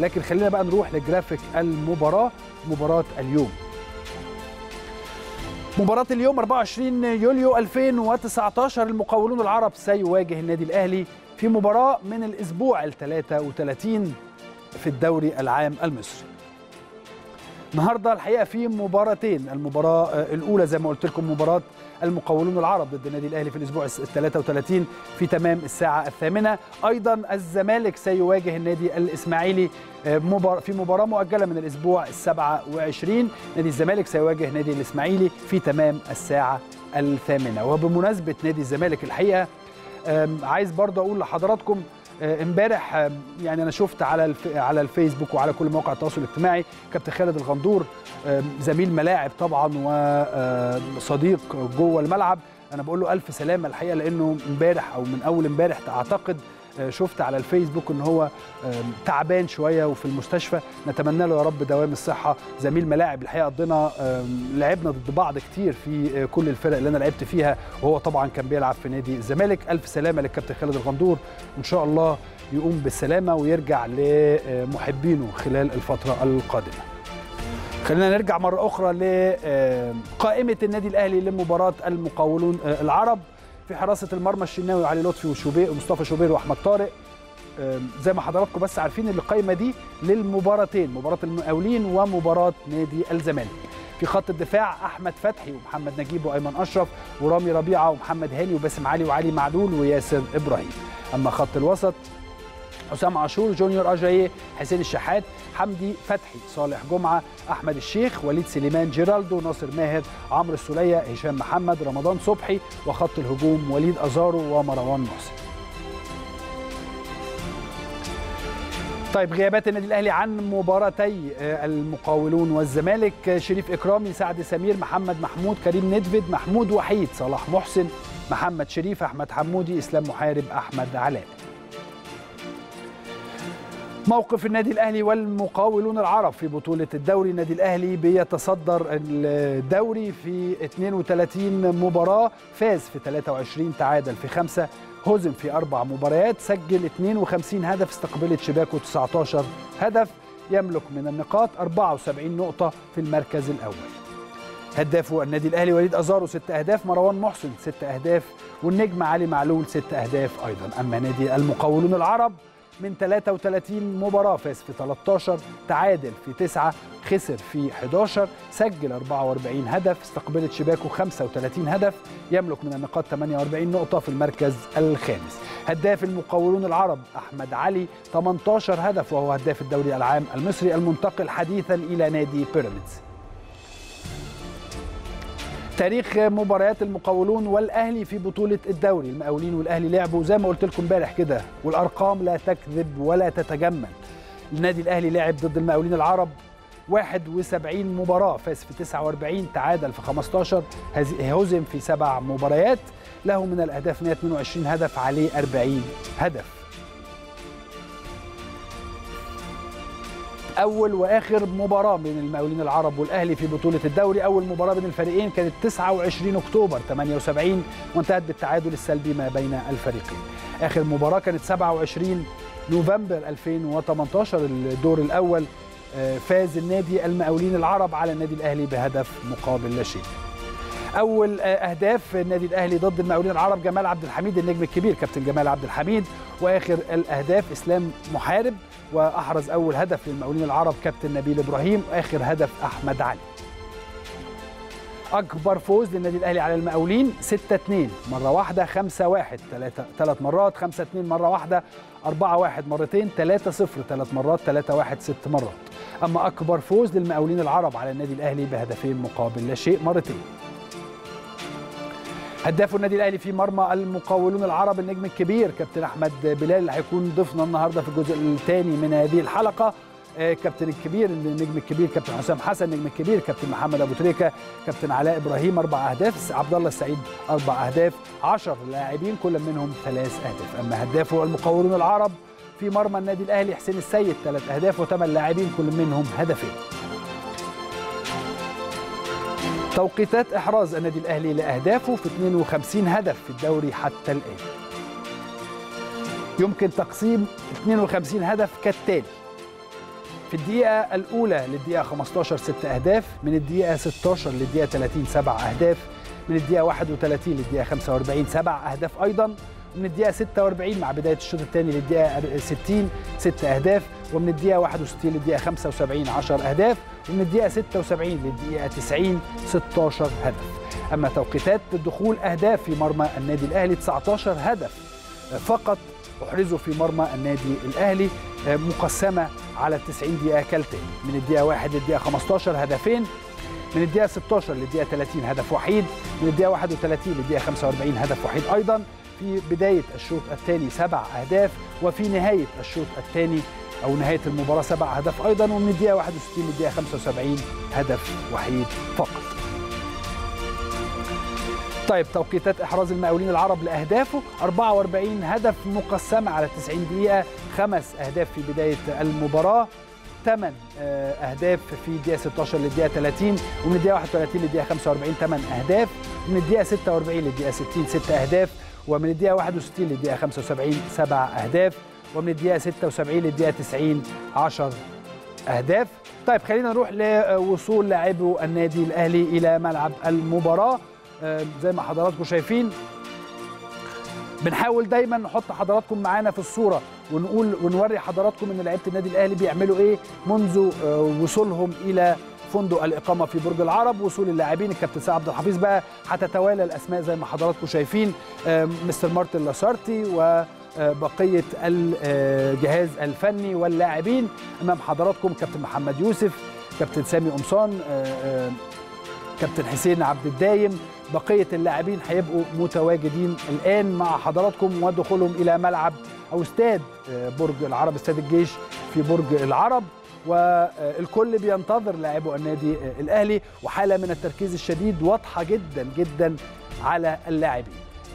لكن خلينا بقى نروح لجرافيك المباراه مباراه اليوم مباراة اليوم 24 يوليو 2019 المقاولون العرب سيواجه النادي الأهلي في مباراة من الأسبوع ال 33 في الدوري العام المصري. النهارده الحقيقة في مباراتين، المباراة الأولى زي ما قلت لكم مباراة المقاولون العرب ضد النادي الأهلي في الأسبوع ال 33 في تمام الساعة الثامنة، أيضا الزمالك سيواجه النادي الإسماعيلي في مباراة مؤجلة من الأسبوع ال 27 نادي الزمالك سيواجه نادي الإسماعيلي في تمام الساعة الثامنة وبمناسبة نادي الزمالك الحقيقة عايز برضه أقول لحضراتكم امبارح يعني انا شفت على على الفيسبوك وعلى كل مواقع التواصل الاجتماعي كابتن خالد الغندور زميل ملاعب طبعا وصديق جوه الملعب انا بقول له الف سلامه الحقيقه لانه امبارح او من اول امبارح اعتقد شفت على الفيسبوك ان هو تعبان شويه وفي المستشفى نتمنى له يا رب دوام الصحه زميل ملاعب الحقيقه قضينا لعبنا ضد بعض كتير في كل الفرق اللي انا لعبت فيها وهو طبعا كان بيلعب في نادي الزمالك الف سلامه للكابتن خالد الغندور وان شاء الله يقوم بالسلامه ويرجع لمحبينه خلال الفتره القادمه خلينا نرجع مرة أخرى لقائمة النادي الأهلي لمباراة المقاولون العرب في حراسة المرمى الشناوي وعلي لطفي وشوبير ومصطفى شوبير وأحمد طارق زي ما حضراتكم بس عارفين ان القائمة دي للمباراتين مباراة المقاولين ومباراة نادي الزمالك في خط الدفاع أحمد فتحي ومحمد نجيب وأيمن أشرف ورامي ربيعة ومحمد هاني وباسم علي وعلي معلول وياسر إبراهيم أما خط الوسط حسام عاشور جونيور اجاييه حسين الشحات حمدي فتحي صالح جمعه احمد الشيخ وليد سليمان جيرالدو ناصر ماهر عمرو السوليه هشام محمد رمضان صبحي وخط الهجوم وليد ازارو ومروان محسن طيب غيابات النادي الاهلي عن مباراتي المقاولون والزمالك شريف اكرامي سعد سمير محمد محمود كريم ندفد محمود وحيد صلاح محسن محمد شريف احمد حمودي اسلام محارب احمد علاء موقف النادي الاهلي والمقاولون العرب في بطوله الدوري النادي الاهلي بيتصدر الدوري في 32 مباراه فاز في 23 تعادل في خمسه هزم في اربع مباريات سجل 52 هدف استقبلت شباكه 19 هدف يملك من النقاط 74 نقطه في المركز الاول هداف النادي الاهلي وليد ازارو ست اهداف مروان محسن ست اهداف والنجم علي معلول ست اهداف ايضا اما نادي المقاولون العرب من 33 مباراة فاز في 13 تعادل في 9 خسر في 11 سجل 44 هدف استقبلت شباكه 35 هدف يملك من النقاط 48 نقطة في المركز الخامس هداف المقاولون العرب أحمد علي 18 هدف وهو هداف الدوري العام المصري المنتقل حديثا إلى نادي بيراميدز تاريخ مباريات المقاولون والاهلي في بطوله الدوري المقاولين والاهلي لعبوا زي ما قلت لكم امبارح كده والارقام لا تكذب ولا تتجمل النادي الاهلي لعب ضد المقاولين العرب 71 مباراه فاز في 49 تعادل في 15 هزم في سبع مباريات له من الاهداف 122 هدف عليه 40 هدف اول واخر مباراه بين المقاولين العرب والاهلي في بطوله الدوري اول مباراه بين الفريقين كانت 29 اكتوبر 78 وانتهت بالتعادل السلبي ما بين الفريقين اخر مباراه كانت 27 نوفمبر 2018 الدور الاول فاز النادي المقاولين العرب على النادي الاهلي بهدف مقابل لا شيء اول اهداف النادي الاهلي ضد المقاولين العرب جمال عبد الحميد النجم الكبير كابتن جمال عبد الحميد واخر الاهداف اسلام محارب واحرز اول هدف للمقاولين العرب كابتن نبيل ابراهيم واخر هدف احمد علي اكبر فوز للنادي الاهلي على المقاولين 6 2 مره واحده 5 1 ثلاثة ثلاث مرات 5 2 مره واحده 4 1 مرتين 3 0 ثلاث مرات 3 1 ست مرات اما اكبر فوز للمقاولين العرب على النادي الاهلي بهدفين مقابل لا شيء مرتين هداف النادي الاهلي في مرمى المقاولون العرب النجم الكبير كابتن احمد بلال اللي هيكون ضيفنا النهارده في الجزء الثاني من هذه الحلقه كابتن الكبير النجم الكبير كابتن حسام حسن النجم الكبير كابتن محمد ابو تريكه كابتن علاء ابراهيم اربع اهداف عبد الله السعيد اربع اهداف 10 لاعبين كل منهم ثلاث اهداف اما هدافه المقاولون العرب في مرمى النادي الاهلي حسين السيد ثلاث اهداف وثمان لاعبين كل منهم هدفين توقيتات احراز النادي الاهلي لاهدافه في 52 هدف في الدوري حتى الان يمكن تقسيم 52 هدف كالتالي في الدقيقة الأولى للدقيقة 15 ست أهداف من الدقيقة 16 للدقيقة 30 سبع أهداف من الدقيقة 31 للدقيقة 45 سبع أهداف أيضا من الدقيقة 46 مع بداية الشوط الثاني للدقيقة 60 ست أهداف ومن الدقيقة 61 للدقيقة 75 10 أهداف ومن الدقيقة 76 للدقيقة 90 16 هدف أما توقيتات دخول أهداف في مرمى النادي الأهلي 19 هدف فقط احرزوا في مرمى النادي الاهلي مقسمه على 90 دقيقه كالتالي من الدقيقه 1 للدقيقه 15 هدفين من الدقيقه 16 للدقيقه 30 هدف وحيد من الدقيقه 31 للدقيقه 45 هدف وحيد ايضا في بدايه الشوط الثاني سبع اهداف وفي نهايه الشوط الثاني او نهايه المباراه سبع اهداف ايضا ومن الدقيقه 61 للدقيقه 75 هدف وحيد فقط طيب توقيتات احراز المقاولين العرب لاهدافه 44 هدف مقسمه على 90 دقيقه خمس اهداف في بدايه المباراه ثمان اهداف في الدقيقه 16 للدقيقه 30 ومن الدقيقه 31 للدقيقه 45 ثمان اهداف ومن الدقيقه 46 للدقيقه 60 ست اهداف ومن الدقيقه 61 للدقيقه 75 سبع اهداف ومن الدقيقه 76 للدقيقه 90 10 اهداف طيب خلينا نروح لوصول لاعبو النادي الاهلي الى ملعب المباراه زي ما حضراتكم شايفين بنحاول دايما نحط حضراتكم معانا في الصوره ونقول ونوري حضراتكم ان لعيبه النادي الاهلي بيعملوا ايه منذ وصولهم الى فندق الاقامه في برج العرب وصول اللاعبين الكابتن سعد عبد الحفيظ بقى هتتوالى الاسماء زي ما حضراتكم شايفين مستر مارتن لاسارتي وبقيه الجهاز الفني واللاعبين امام حضراتكم كابتن محمد يوسف كابتن سامي قمصان كابتن حسين عبد الدايم بقيه اللاعبين هيبقوا متواجدين الان مع حضراتكم ودخولهم الى ملعب او استاد برج العرب استاد الجيش في برج العرب والكل بينتظر لاعبو النادي الاهلي وحاله من التركيز الشديد واضحه جدا جدا على اللاعبين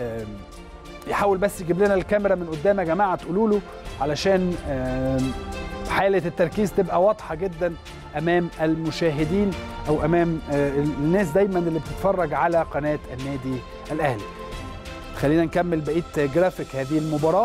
يحاول بس يجيب لنا الكاميرا من قدام يا جماعه تقولوا له علشان حاله التركيز تبقى واضحه جدا امام المشاهدين او امام الناس دايما اللي بتتفرج على قناه النادي الاهلي خلينا نكمل بقيه جرافيك هذه المباراه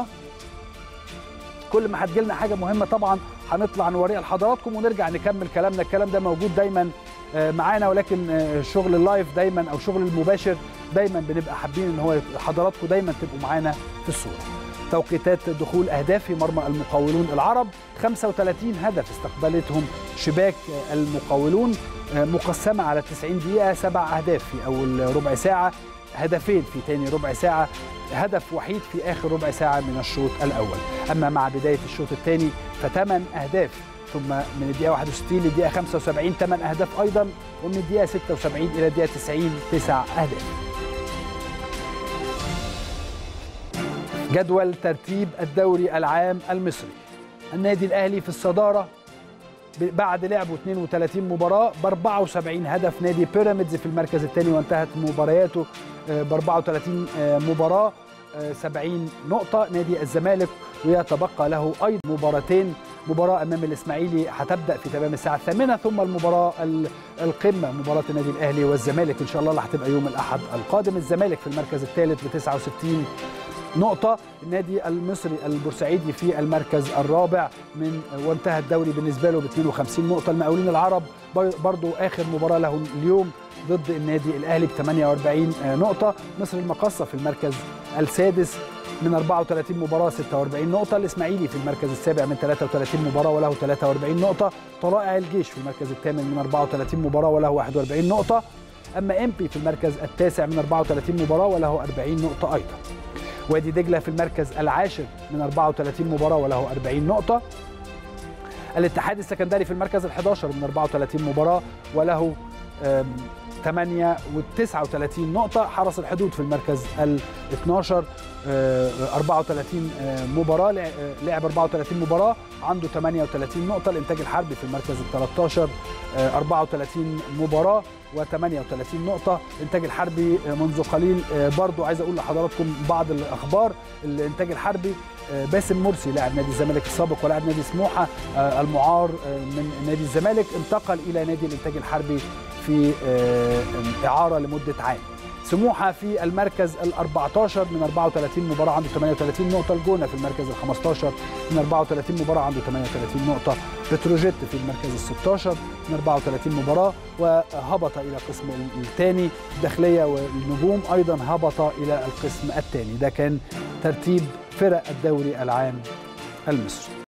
كل ما هتجي لنا حاجه مهمه طبعا هنطلع نوريها لحضراتكم ونرجع نكمل كلامنا الكلام ده موجود دايما معانا ولكن شغل اللايف دايما او شغل المباشر دايما بنبقى حابين ان هو حضراتكم دايما تبقوا معانا في الصوره توقيتات دخول اهداف في مرمى المقاولون العرب 35 هدف استقبلتهم شباك المقاولون مقسمه على 90 دقيقه سبع اهداف في اول ربع ساعه هدفين في ثاني ربع ساعه هدف وحيد في اخر ربع ساعه من الشوط الاول اما مع بدايه الشوط الثاني فثمان اهداف ثم من الدقيقه 61 للدقيقه 75 ثمان اهداف ايضا ومن الدقيقه 76 الى الدقيقه 90 تسع اهداف جدول ترتيب الدوري العام المصري النادي الاهلي في الصداره بعد لعبه 32 مباراه ب 74 هدف نادي بيراميدز في المركز الثاني وانتهت مبارياته ب 34 مباراه 70 نقطة نادي الزمالك ويتبقى له أيضا مباراتين مباراة أمام الإسماعيلي هتبدأ في تمام الساعة الثامنة ثم المباراة القمة مباراة النادي الأهلي والزمالك إن شاء الله اللي هتبقى يوم الأحد القادم الزمالك في المركز الثالث ب 69 نقطة النادي المصري البورسعيدي في المركز الرابع من وانتهى الدوري بالنسبة له ب 52 نقطة المقاولين العرب برضو آخر مباراة له اليوم ضد النادي الأهلي ب 48 نقطة مصر المقصة في المركز السادس من 34 مباراة 46 نقطة الإسماعيلي في المركز السابع من 33 مباراة وله 43 نقطة طلائع الجيش في المركز الثامن من 34 مباراة وله 41 نقطة أما إمبي في المركز التاسع من 34 مباراة وله 40 نقطة أيضا وادي دجلة في المركز العاشر من 34 مباراة وله 40 نقطة الاتحاد السكندري في المركز ال11 من 34 مباراة وله 8 و39 نقطة حرس الحدود في المركز ال 12 34 مباراة لعب 34 مباراة عنده 38 نقطة الإنتاج الحربي في المركز ال 13 34 مباراة و38 نقطة الإنتاج الحربي منذ قليل برضو عايز أقول لحضراتكم بعض الأخبار الإنتاج الحربي باسم مرسي لاعب نادي الزمالك السابق ولاعب نادي سموحة المعار من نادي الزمالك انتقل إلى نادي الإنتاج الحربي في إعارة لمدة عام سموحه في المركز ال 14 من 34 مباراه عنده 38 نقطه الجونه في المركز ال 15 من 34 مباراه عنده 38 نقطه بتروجيت في المركز ال 16 من 34 مباراه وهبط الى القسم الثاني الداخليه والنجوم ايضا هبط الى القسم الثاني ده كان ترتيب فرق الدوري العام المصري